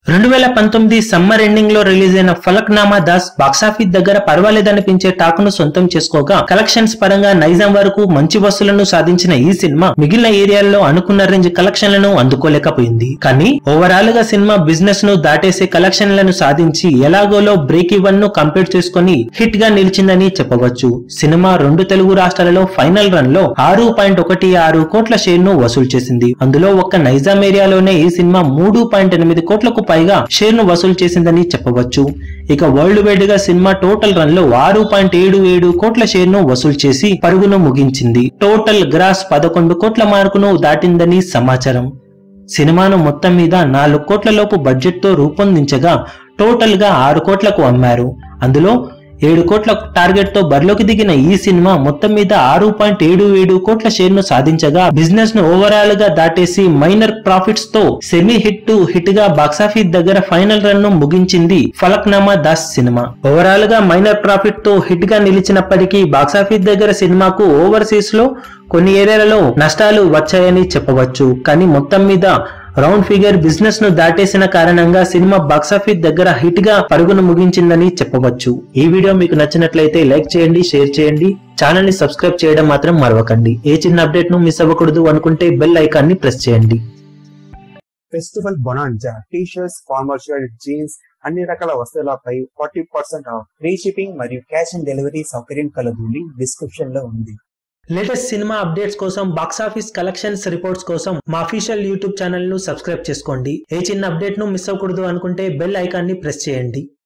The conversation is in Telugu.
రెండు వేల పంతొమ్మిది సమ్మర్ ఎండింగ్ లో రిలీజ్ అయిన ఫలక్నామా దాస్ బాక్సాఫీస్ దగ్గర పర్వాలేదనిపించే టాకును సొంతం చేసుకోగా కలెక్షన్స్ పరంగా నైజాం వరకు మంచి వసూలను సాధించిన ఈ సినిమా మిగిలిన ఏరియాల్లో అనుకున్న రేంజ్ కలెక్షన్లను అందుకోలేకపోయింది కానీ ఓవరాల్ గా సినిమా బిజినెస్ ను దాటేసే కలెక్షన్లను సాధించి ఎలాగోలో బ్రేక్ ఇవన్ ను కంప్లీట్ చేసుకుని హిట్ గా నిలిచిందని చెప్పవచ్చు సినిమా రెండు తెలుగు రాష్ట్రాలలో ఫైనల్ రన్ లో ఆరు పాయింట్ ఒకటి ఆరు కోట్ల షేర్ ను వసూలు చేసింది అందులో ఒక్క నైజాం ఏరియాలోనే ఈ సినిమా మూడు పాయింట్ ఎనిమిది కోట్లకు పైగా షేర్ ను వసూలు చేసిందని చెప్పవచ్చు ఇక వరల్డ్ వైడ్ గా సినిమా టోటల్ రన్ లో ఆరు పాయింట్ ఏడు ఏడు కోట్ల షేర్ ను వసూలు చేసి పరుగును ముగించింది టోటల్ గ్రాస్ పదకొండు కోట్ల మార్కును దాటిందని సమాచారం సినిమాను మొత్తం మీద నాలుగు కోట్ల లోపు బడ్జెట్ తో రూపొందించగా టోటల్ గా ఆరు కోట్లకు అమ్మారు అందులో ఏడు కోట్ల టార్గెట్ తో బరిలోకి దిగిన ఈ సినిమా మొత్తం మీద ఆరు పాయింట్ ఏడు ఏడు కోట్ల షేర్ ను సాధించగా బిజినెస్ ను ఓవరాల్ గా దాటేసి మైనర్ ప్రాఫిట్స్ తో సెమీ హిట్ టు హిట్ గా బాక్సాఫీస్ దగ్గర ఫైనల్ రన్ ను ముగించింది ఫలక్నామా దాస్ సినిమా ఓవరాల్ గా మైనర్ ప్రాఫిట్ తో హిట్ గా నిలిచినప్పటికీ బాక్సాఫీస్ దగ్గర సినిమాకు ఓవర్సీస్ లో కొన్ని ఏరియాలలో నష్టాలు వచ్చాయని చెప్పవచ్చు కానీ మొత్తం మీద రౌండ్ ఫిగర్ బిజినెస్ ను దాటేసిన కారణంగా సినిమా బాక్సాఫీస్ దగ్గర హిట్ గా పరుగును ముగించిందని చెప్పవచ్చు ఈ వీడియో మీకు నచ్చినట్లయితే లైక్ చేయండి షేర్ చేయండి ఛానల్ ని సబ్స్క్రైబ్ చేయడం మాత్రం మరవకండి ఏ చిన్న అప్డేట్ ను మిస్ అవ్వకూడదు అనుకుంటే బెల్ ఐకాన్ ని ప్రెస్ చేయండి festival bonanza T shirts formal shirt jeans అన్ని రకాల వస్తువులపై forty percent off free shipping మరియు క్యాష్ ఆన్ డెలివరీ సౌకర్యం కలదు లింక్ డిస్క్రిప్షన్ లో ఉంది లేటెస్ట్ సినిమా అప్డేట్స్ కోసం బాక్సాఫీస్ కలెక్షన్స్ రిపోర్ట్స్ కోసం మా అఫీషియల్ యూట్యూబ్ ఛానల్ ను సబ్స్క్రైబ్ చేసుకోండి ఏ చిన్న అప్డేట్ ను మిస్ అవ్వకూడదు అనుకుంటే బెల్ ఐకాన్ ని ప్రెస్ చేయండి